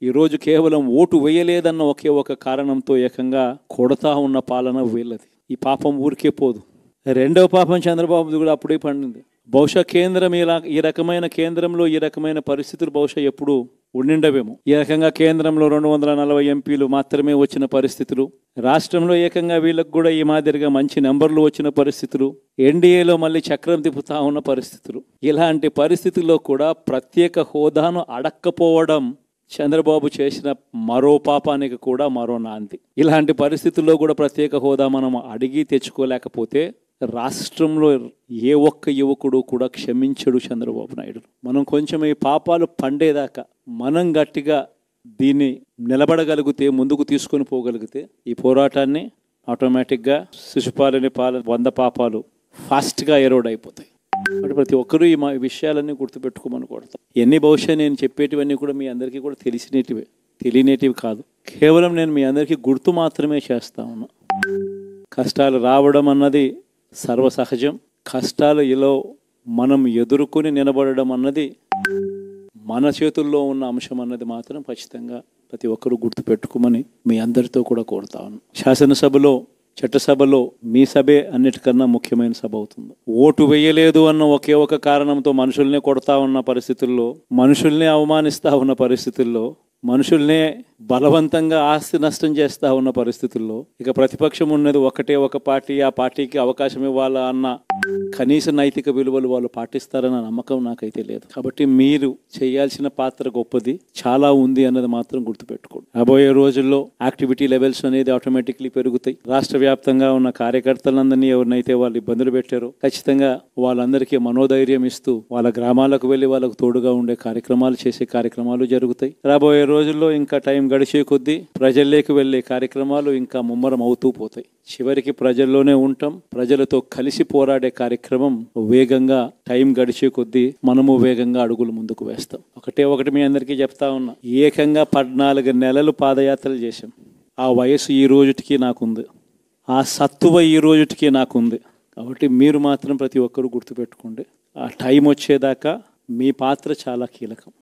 ఈరోజు కేవలం ఓటు వేయలేదన్న ఒకే ఒక కారణంతో ఏకంగా కొడతా ఉన్న పాలన వీళ్ళది ఈ పాపం ఊరికే పోదు రెండవ పాపం చంద్రబాబుది కూడా అప్పుడే పండింది బహుశా కేంద్రం ఇలా ఈ రకమైన కేంద్రంలో ఈ రకమైన పరిస్థితులు బహుశా ఎప్పుడు ఉండిండవేమో ఈ రకంగా కేంద్రంలో రెండు వందల నలభై ఎంపీలు మాత్రమే వచ్చిన పరిస్థితులు రాష్ట్రంలో ఏకంగా వీళ్ళకు కూడా ఈ మాదిరిగా మంచి నెంబర్లు వచ్చిన పరిస్థితులు ఎన్డీఏలో మళ్ళీ చక్రం తిప్పుతా ఉన్న పరిస్థితులు ఇలాంటి పరిస్థితుల్లో కూడా ప్రత్యేక హోదాను అడక్కపోవడం చంద్రబాబు చేసిన మరో పాపానికి కూడా మరో నాంది ఇలాంటి పరిస్థితుల్లో కూడా ప్రత్యేక హోదా మనం అడిగి తెచ్చుకోలేకపోతే రాష్ట్రంలో ఏ ఒక్క యువకుడు కూడా క్షమించడు చంద్రబాబు నాయుడు మనం కొంచెం ఈ పాపాలు పండేదాకా మనం గట్టిగా దీన్ని నిలబడగలిగితే ముందుకు తీసుకొని పోగలిగితే ఈ పోరాటాన్ని ఆటోమేటిక్గా శిశుపాలని పాల వంద పాపాలు ఫాస్ట్గా ఎరోడ్ అయిపోతాయి కాబట్టి ప్రతి ఒక్కరూ ఈ మా విషయాలన్నీ గుర్తుపెట్టుకోమని కొడతాం ఎన్ని బహుశా నేను చెప్పేటివన్నీ కూడా మీ అందరికీ కూడా తెలిసినేటివే తెలియనేటివి కాదు కేవలం నేను మీ అందరికీ గుర్తు మాత్రమే చేస్తా ఉన్నా కష్టాలు రావడం అన్నది సర్వసహజం కష్టాలు ఇలా మనం ఎదుర్కొని నిలబడడం అన్నది మన చేతుల్లో ఉన్న అంశం అన్నది మాత్రం ఖచ్చితంగా ప్రతి ఒక్కరూ గుర్తుపెట్టుకోమని మీ అందరితో కూడా కోరుతా ఉన్నాను శాసనసభలో చట్టసభలో మీ సభే అన్నిటికన్నా ముఖ్యమైన సభ అవుతుంది ఓటు వేయలేదు అన్న ఒకే ఒక కారణంతో మనుషుల్నే కొడతా ఉన్న పరిస్థితుల్లో మనుషుల్నే అవమానిస్తా ఉన్న పరిస్థితుల్లో మనుషుల్నే బలవంతంగా ఆస్తి నష్టం చేస్తా ఉన్న పరిస్థితుల్లో ఇక ప్రతిపక్షం ఉన్నది ఒకటే ఒక పార్టీ ఆ పార్టీకి అవకాశం ఇవ్వాలా అన్న కనీస నైతిక విలువలు వాళ్ళు పాటిస్తారన్న నమ్మకం నాకైతే లేదు కాబట్టి మీరు చేయాల్సిన పాత్ర గొప్పది చాలా ఉంది అన్నది మాత్రం గుర్తుపెట్టుకోండి రాబోయే రోజుల్లో యాక్టివిటీ లెవెల్స్ అనేది ఆటోమేటిక్లీ పెరుగుతాయి రాష్ట్ర వ్యాప్తంగా ఉన్న కార్యకర్తలందరినీ ఎవరినైతే వాళ్ళు ఇబ్బందులు పెట్టారో ఖచ్చితంగా వాళ్ళందరికీ మనోధైర్యం ఇస్తూ వాళ్ళ గ్రామాలకు వెళ్ళి వాళ్ళకు తోడుగా ఉండే కార్యక్రమాలు చేసే కార్యక్రమాలు జరుగుతాయి రాబోయే రోజుల్లో ఇంకా టైం గడిచే కొద్దీ ప్రజల్లోకి వెళ్ళే కార్యక్రమాలు ఇంకా ముమ్మరం అవుతూ పోతాయి చివరికి ప్రజల్లోనే ఉంటాం ప్రజలతో కలిసి పోరాడే కార్యక్రమం వేగంగా టైం గడిచే కొద్దీ మనము వేగంగా అడుగులు ముందుకు వేస్తాం ఒకటే ఒకటి మీ అందరికీ చెప్తా ఉన్నా ఏకంగా పద్నాలుగు నెలలు పాదయాత్రలు చేశాం ఆ వయసు ఈ రోజుటికి నాకుంది ఆ సత్తువ ఈ రోజుటికి నాకుంది కాబట్టి మీరు మాత్రం ప్రతి ఒక్కరూ గుర్తుపెట్టుకోండి ఆ టైం వచ్చేదాకా మీ పాత్ర చాలా కీలకం